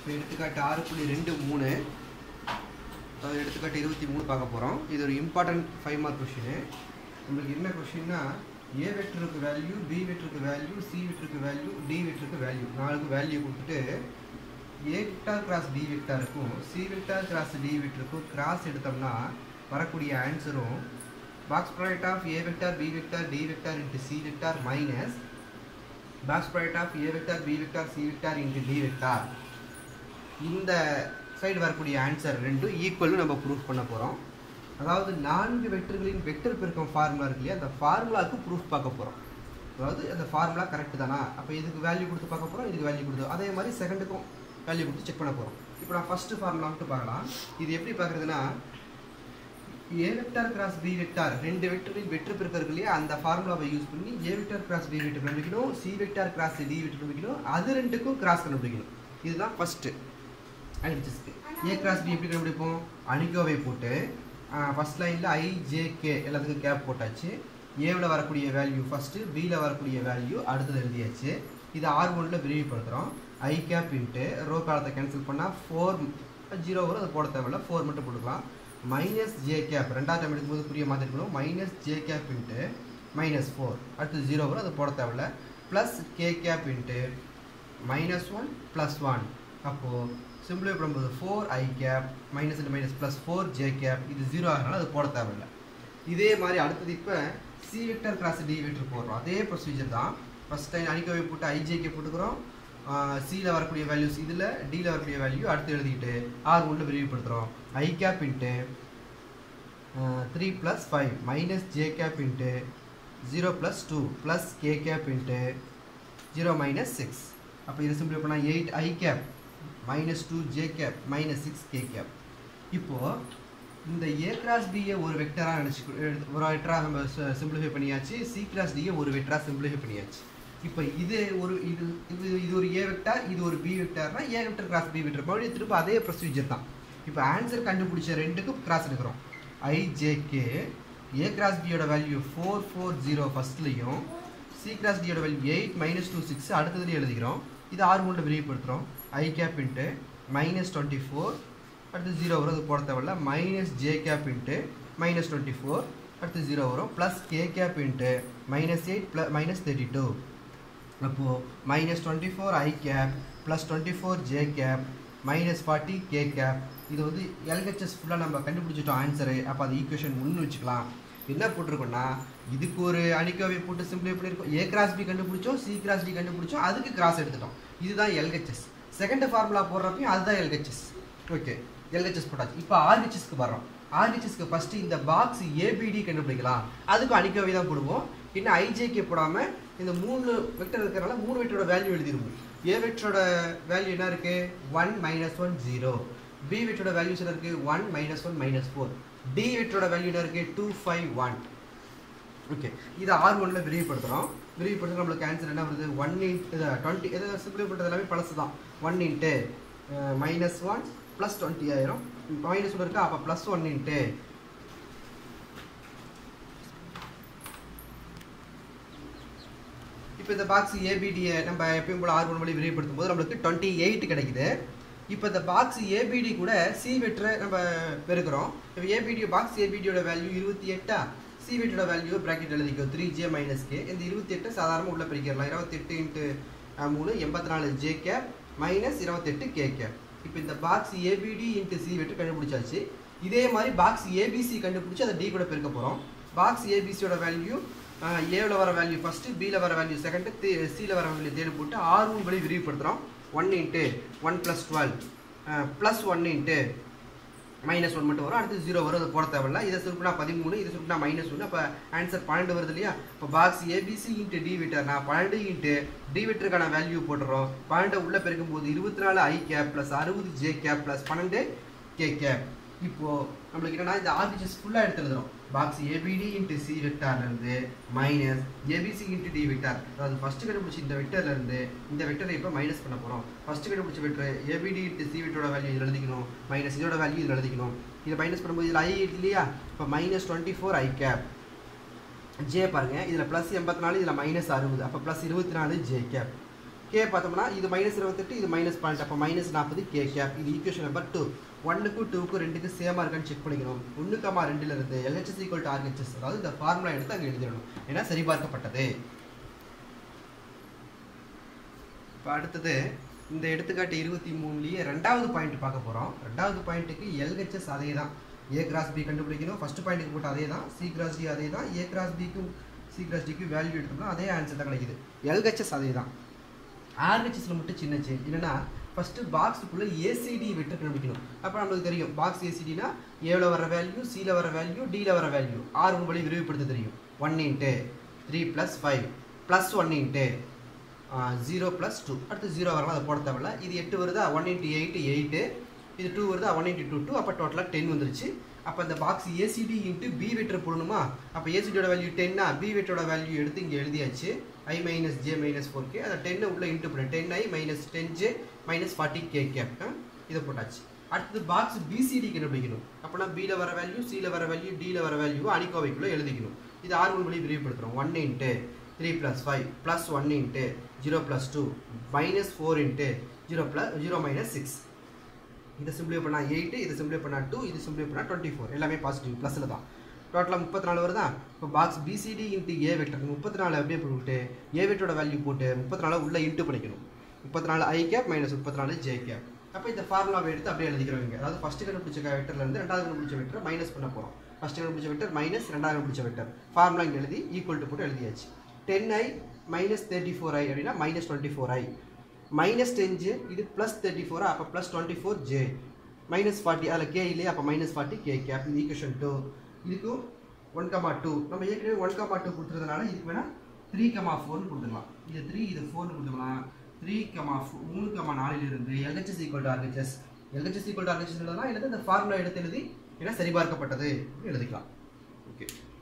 இப்போ எடுத்துக்காட்டு ஆறு புள்ளி ரெண்டு மூணு அதாவது எடுத்துக்காட்டு இருபத்தி மூணு பார்க்க போகிறோம் இது ஒரு இம்பார்ட்டன்ட் ஃபைவ் மார்க் கொஷின் நம்மளுக்கு என்ன கொஷின்னா ஏ வெக்டருக்கு வேல்யூ பி வெக்டருக்கு வேல்யூ சி வெக்டருக்கு வேல்யூ டி வெக்டருக்கு வேல்யூ நாலுக்கு வேல்யூ கொடுத்துட்டு ஏ வெக்டார் கிராஸ் டி வெக்டாருக்கும் சி வெக்டார் கிராஸ் டி வெக்டருக்கும் கிராஸ் எடுத்தோம்னா வரக்கூடிய ஆன்சரும் box product of A vector B vector D vector into C vector minus box product of A vector B vector C vector into D vector இந்த side வரக்கூடிய answer ரெண்டும் ஈக்குவல்னு நம்ம proof பண்ண போகிறோம் அதாவது நான்கு வெக்டர்களின் வெக்டர் பெருக்கம் ஃபார்முலா இருக்கு இல்லையா அந்த ஃபார்முலாவுக்கு ப்ரூஃப் பார்க்க போகிறோம் அதாவது அந்த ஃபார்முலா கரெக்ட் தானா அப்போ இதுக்கு வேல்யூ கொடுத்து பார்க்க போகிறோம் இதுக்கு வேல்யூ கொடுத்து அதே மாதிரி செகண்டுக்கும் வேல்யூ கொடுத்து செக் பண்ண போகிறோம் இப்போ நான் ஃபஸ்ட்டு ஃபார்முலா மட்டும் பார்க்கலாம் இது எப்படி பார்க்குறதுன்னா A vector cross B vector ரெண்டு வெக்டரின் வெற்று பெருக்கம் இருக்கு இல்லையா அந்த ஃபார்முலாவை யூஸ் பண்ணி A vector cross B vector கண்டுபிடிக்கணும் C vector cross D vector கண்டுபிடிக்கணும் அது ரெண்டுக்கும் கிராஸ் கண்டுபிடிக்கணும் இதுதான் ஃபஸ்ட்டு அடிச்சஸ்க்கு ஏ கிராஸ் பி எப்படி கண்டுபிடிப்போம் அணிகோவை போட்டு ஃபஸ்ட் லைனில் ஐ ஜே கே எல்லாத்துக்கும் கேப் போட்டாச்சு ஏவில் வரக்கூடிய வேல்யூ ஃபஸ்ட்டு பியில் வரக்கூடிய வேல்யூ அடுத்தது எழுதியாச்சு இது ஆர் ஒனில் விரிவுபடுத்துகிறோம் ஐ கேப் இன்ட்டு ரோ காலத்தை கேன்சல் பண்ணால் ஃபோர் ஜீரோ வரும் அது போட தேவையில்ல ஃபோர் மட்டும் போட்டுக்கலாம் மைனஸ் ஜே கேப் ரெண்டாவது டைம் எடுக்கும்போது புரிய மாற்றிருக்கணும் minus J cap into minus four அடுத்து ஜீரோ வரும் அது போட தேவையில்ல plus K cap into minus one plus one அப்போது சிம்பிளை பண்ணும்போது four I cap minus into minus plus four J cap இது ஜீரோ ஆகிறனால அது போட தேவையில்லை இதே மாதிரி அடுத்தது இப்போ C vector cross D vector போடுறோம் அதே ப்ரொசீஜர் தான் ஃபஸ்ட் டைம் அணிக்கவை போட்டு ஐஜேகே போட்டுக்கிறோம் சியில் வரக்கூடிய வேல்யூஸ் இதில் டியில் வரக்கூடிய வேல்யூ அடுத்து எழுதிக்கிட்டு ஆர் ஒன்றில் விரிவுபடுத்துகிறோம் I cap into three plus five minus J cap into zero plus two plus K cap into zero minus six அப்போ இது சிம்பிள் பண்ணால் eight I cap minus two J cap minus six K cap இப்போது இந்த A cross டியை ஒரு வெக்டராக நினச்சி ஒரு வெக்டராக நம்ம சிம்பிளிஃபை பண்ணியாச்சு சி கிராஸ் டியை ஒரு வெக்டராக சிம்பிளிஃபை பண்ணியாச்சு இப்போ இது ஒரு இது இது இது ஒரு ஏ வெக்டார் இது ஒரு பி வெக்டார்னா A vector cross B vector மறுபடியும் திரும்ப அதே ப்ரொசீஜர் தான் இப்போ ஆன்சர் கண்டுபிடிச்ச ரெண்டுக்கும் கிராஸ் எடுக்கிறோம் I J K A cross பியோட வேல்யூ ஃபோர் ஃபோர் ஜீரோ ஃபஸ்ட்லேயும் சி கிராஸ் டியோட value eight minus two six அடுத்ததுலேயும் எழுதிக்கிறோம் இது ஆறு மூணில் விரிவுபடுத்துகிறோம் I cap into minus twenty four அடுத்து ஜீரோ வரும் அது போட தேவையில்ல minus J cap into minus twenty four அடுத்து ஜீரோ வரும் plus K cap into minus eight plus minus thirty two அப்போது minus twenty four I cap plus twenty four J cap minus forty K cap இது வந்து LHS ஃபுல்லாக நம்ம கண்டுபிடிச்சிட்டோம் answer அப்போ அது ஈக்குவேஷன் ஒன்று வச்சுக்கலாம் என்ன போட்டிருக்கோம்னா இதுக்கு ஒரு அணிக்கோவை போட்டு சிம்பிளை பண்ணியிருக்கோம் ஏ கிராஸ் பி கண்டுபிடிச்சோம் சி கிராஸ் டி கண்டுபிடிச்சோம் அதுக்கு கிராஸ் எடுத்துட்டோம் இதுதான் எல்ஹெச்எஸ் செகண்ட் ஃபார்முலா போடுறப்பையும் அதுதான் எல்ஹெச்எஸ் ஓகே எல்ஹெச்எஸ் போட்டாச்சு இப்போ ஆர்ஹெச்எஸ்க்கு வரோம் ஆர்ஹெச்எஸ்க்கு ஃபஸ்ட்டு இந்த பாக்ஸ் ஏபிடி கண்டுபிடிக்கலாம் அதுக்கும் அணிக்கோவை தான் போடுவோம் இன்னும் ஐஜேகே போடாமல் இந்த மூணு வெக்டர் இருக்கிறனால மூணு வெக்டரோட வேல்யூ எழுதிருவோம் ஏ வெக்டரோட வேல்யூ என்ன இருக்குது one minus one zero B வெக்டரோட வேல்யூஸ் என்ன இருக்குது one minus one minus four D வெக்டரோட வேல்யூ என்ன இருக்குது டூ ஃபைவ் ஒன் ஓகே இதை ஆர் ஒன்ல விரிவுபடுத்துகிறோம் விரிவுபடுத்த நம்மளுக்கு ஆன்சர் என்ன வருது ஒன் இன்ட் இது டுவெண்ட்டி இதை சிம்பிளை பண்ணுறது எல்லாமே பழசு தான் one into minus one plus twenty ஆயிரும் மைனஸ் ஒன் இருக்கா அப்போ ப்ளஸ் ஒன் இன்ட்டு இப்போ இந்த பாக்ஸ் ஏபிடியை நம்ம எப்பயும் போல ஆர் ஒன் வழி விரிவுபடுத்தும் போது நம்மளுக்கு டுவெண்ட்டி எயிட் கிடைக்குது இப்போ இந்த பாக்ஸ் ஏபிடி கூட சி வெட்டரை நம்ம பெருக்கிறோம் இப்போ ஏபிடி பாக்ஸ் ஏபிடியோட வேல்யூ இருபத்தி எட்டா சி வெட்டோட வேல்யூ ப்ராக்கெட் எழுதிக்கோ த்ரீ ஜே மைனஸ் கே இந்த இருபத்தி எட்டு சாதாரணமாக உள்ள பிரிக்கிறலாம் இருபத்தெட்டு இன்ட்டு மூணு எண்பத்தி நாலு ஜே கேப் மைனஸ் இருபத்தெட்டு கே கேப் இப்போ இந்த பாக்ஸ் ஏபிடி இன்ட்டு சி வெட்டு கண்டுபிடிச்சாச்சு இதே மாதிரி பாக்ஸ் ஏபிசி கண்டுபிடிச்சி அதை டி கூட பெருக்க போகிறோம் பாக்ஸ் ஏபிசியோட வேல்யூ ஏவில் வர வேல்யூ ஃபஸ்ட்டு பியில் வர வேல்யூ செகண்டு சியில் வர வேல்யூ தேடி போட்டு ஆறு மூணு படி விரிவுபடுத்துகிறோம் one into one plus twelve plus one into minus one மட்டும் வரும் அடுத்து ஜீரோ வரும் அது போட தேவையில்ல இதை சுருப்பினா பதிமூணு இதை சுருப்பினா மைனஸ் ஒன்று அப்போ ஆன்சர் பன்னெண்டு வருது இல்லையா இப்போ box ABC into D vector நான் பன்னெண்டு இன்ட்டு டி விட்டருக்கான வேல்யூ போட்டுறோம் பன்னெண்டு உள்ளே பெருக்கும் போது இருபத்தி நாலு ஐ கேப் ப்ளஸ் அறுபது ஜே கேப் ப்ளஸ் பன்னெண்டு கே கேப் இப்போது நம்மளுக்கு என்னன்னா இந்த ஆர்பிஜஸ் ஃபுல்லாக எடுத்துருதுறோம் பாக்ஸ் ஏபிடி இன்ட்டு சி வெக்டார்லேருந்து minus ABC into D vector அதாவது ஃபஸ்ட்டு கண்டுபிடிச்சி இந்த வெக்டர்லேருந்து இந்த வெக்டரை இப்போ மைனஸ் பண்ண போகிறோம் ஃபஸ்ட்டு கண்டுபிடிச்ச வெக்டர் ஏபிடி இன்ட்டு சி வெக்டரோட வேல்யூ இதில் எழுதிக்கணும் மைனஸ் இதோட வேல்யூ இதில் எழுதிக்கணும் இதை மைனஸ் பண்ணும்போது இதில் ஐ இல்லையா இப்போ minus twenty four I cap J பாருங்கள் இதில் ப்ளஸ் எண்பத்தி நாலு இதில் மைனஸ் அறுபது அப்போ ப்ளஸ் இருபத்தி நாலு ஜே கேப் கே பார்த்தோம்னா இது மைனஸ் இருபத்தெட்டு இது மைனஸ் பாயிண்ட் அப்போ மைனஸ் நாற்பது கே கேப் இது ஈக்குவேஷன் நம்பர் டூ ஒன்னுக்கும் டூக்கும் ரெண்டுக்கும் சேமாக இருக்கான்னு செக் பண்ணிக்கணும் ஒன்று கமா ரெண்டுல இருந்து எல்ஹெச்எஸ் ஈக்குவல் டு ஆர்ஹெச்எஸ் அதாவது இந்த ஃபார்முலா எடுத்து அங்கே எழுதிடணும் ஏன்னா சரிபார்க்கப்பட்டது இப்போ அடுத்தது இந்த எடுத்துக்காட்டு இருபத்தி மூணுலேயே ரெண்டாவது பாயிண்ட் பார்க்க போகிறோம் ரெண்டாவது பாயிண்ட்டுக்கு எல்ஹெச்எஸ் அதே தான் ஏ கிராஸ் பி கண்டுபிடிக்கணும் ஃபர்ஸ்ட் பாயிண்ட்டுக்கு போட்டு அதே தான் சி கிராஸ் டி அதே தான் ஏ கிராஸ் பிக்கும் சி கிராஸ் டிக்கும் வேல்யூ எடுத்தோம்னா அதே ஆன்சர் தான் கிடைக்குது எல்ஹெச்எஸ் அதே தான் ஆர்ஹெச்எஸ்ல மட்டும் சின்ன சேஞ்ச் என்னன்னா ஃபர்ஸ்ட் பாக்ஸுக்குள்ள ஏசிடி வெக்டர் கண்டுபிடிக்கணும் அப்போ நம்மளுக்கு தெரியும் பாக்ஸ் ஏசிடினா ஏவில் வர வேல்யூ சியில் வர வேல்யூ டியில் வர வேல்யூ ஆறு வழி விரிவுபடுத்த தெரியும் one into three plus five plus one into zero plus two அடுத்து ஜீரோ வரலாம் அதை போட தேவையில்ல இது எட்டு வருதா ஒன் இன்ட்டு எயிட் எயிட்டு இது டூ வருதா ஒன் இன்ட்டு டூ டூ அப்போ டோட்டலாக டென் வந்துருச்சு அப்போ இந்த box ACD into B vector போடணுமா அப்போ ஏசிடியோட வேல்யூ டென்னா பி வெட்டரோட வேல்யூ எடுத்து இங்கே எழுதியாச்சு I minus J minus four K அதை டென்னை உள்ள இன்ட்டு பண்ணு ten I minus ten J minus forty K cap இதை போட்டாச்சு அடுத்தது பாக்ஸ் பிசிடி கண்டுபிடிக்கணும் அப்போனா பியில் வர வேல்யூ சியில் வர வேல்யூ டியில் வர வேல்யூ அணிக்கோவைக்குள்ளே எழுதிக்கணும் இது ஆறு ஒன் வழி விரிவுபடுத்துகிறோம் one into three plus five plus one into zero plus two minus four into zero plus zero minus six இதை சிம்பிளை பண்ணால் எயிட்டு இதை சிம்பிளை பண்ணால் டூ இது சிம்பிளை பண்ணால் டுவெண்ட்டி ஃபோர் எல்லாமே பாசிட்டிவ் ப்ளஸில் தான் டோட்டலாக முப்பத்தி நாலு வருதா இப்போ box BCD into A vector முப்பத்தி நாலு அப்படியே போட்டு ஏ வெக்டரோட வேல்யூ போட்டு முப்பத்தி நாலு உள்ள இன்ட்டு பண்ணிக்கணும் முப்பத்தி நாலு ஐ கேப் மைனஸ் முப்பத்தி நாலு ஜே கேப் அப்போ இந்த ஃபார்முலாவை எடுத்து அப்படியே எழுதிக்கிறவங்க அதாவது ஃபஸ்ட்டு கண்டுபிடிச்ச வெக்டர்லேருந்து ரெண்டாவது கண்டுபிடிச்ச வெக்டர் மைனஸ் பண்ண போகிறோம் ஃபஸ்ட்டு கண்டுபிடிச்ச வெக்டர் மைனஸ் ரெண்டாவது கண்டுபிடிச்ச வெக்டர் ஃபார்முலா இங்கே எழுதி ஈக்குவல் டு போட்டு எழுதியாச்சு ten I minus thirty four I அப்படின்னா minus twenty four I minus ten J இது ப்ளஸ் தேர்ட்டி ஃபோரா அப்போ plus twenty four J minus forty அதில் கே இல்லையா அப்போ மைனஸ் ஃபார்ட்டி கே கேப் இது ஈக்குவேஷன் டூ இதுக்கும் ஒன் கமா டூ நம்ம ஏற்கனவே ஒன் கமா டூ கொடுத்துறதுனால இதுக்கு வேணால் த்ரீ கமா ஃபோர்னு கொடுத்துக்கலாம் இது த்ரீ இது ஃபோர்னு கொடுத்துக்கலாம் த்ரீ கமா மூணு கமா நாலிலிருந்து LHS equal to RHS LHS equal to RHS எழுதலாம் இல்லை இந்த ஃபார்முலா எடுத்து எழுதி ஏன்னா சரிபார்க்கப்பட்டது அப்படின்னு எழுதிக்கலாம் ஓகே